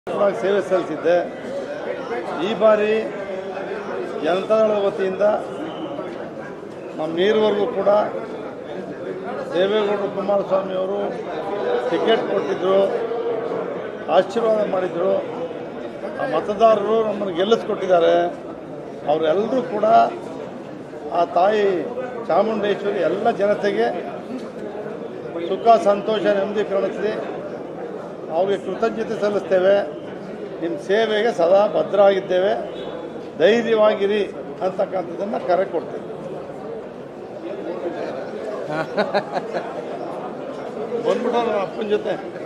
ಪರವಾಗಿ ಸೇವೆ ಸಲ್ಲಿಸಿದ್ದೆ ಈ ಬಾರಿ ಜನತಾದಳದ ವತಿಯಿಂದ ನಮ್ಮ ನೀರುವರೆಗೂ ಕೂಡ ದೇವೇಗೌಡರು ಕುಮಾರಸ್ವಾಮಿ ಅವರು ಟಿಕೆಟ್ ಕೊಟ್ಟಿದ್ದರು ಆಶೀರ್ವಾದ ಮಾಡಿದರು ಆ ಮತದಾರರು ನಮ್ಮನ್ನು ಗೆಲ್ಲಿಸ್ಕೊಟ್ಟಿದ್ದಾರೆ ಅವರೆಲ್ಲರೂ ಕೂಡ ಆ ತಾಯಿ ಚಾಮುಂಡೇಶ್ವರಿ ಎಲ್ಲ ಜನತೆಗೆ ಸುಖ ಸಂತೋಷ ನೆಮ್ಮದಿ ಕರುಣಿಸಿ ಅವ್ರಿಗೆ ಕೃತಜ್ಞತೆ ಸಲ್ಲಿಸ್ತೇವೆ ನಿಮ್ಮ ಸೇವೆಗೆ ಸದಾ ಭದ್ರವಾಗಿದ್ದೇವೆ ಧೈರ್ಯವಾಗಿರಿ ಅಂತಕ್ಕಂಥದ್ದನ್ನು ಕರೆ ಕೊಡ್ತೇವೆ ಬಂದ್ಬಿಟ್ಟು ಅಪ್ಪನ ಜೊತೆ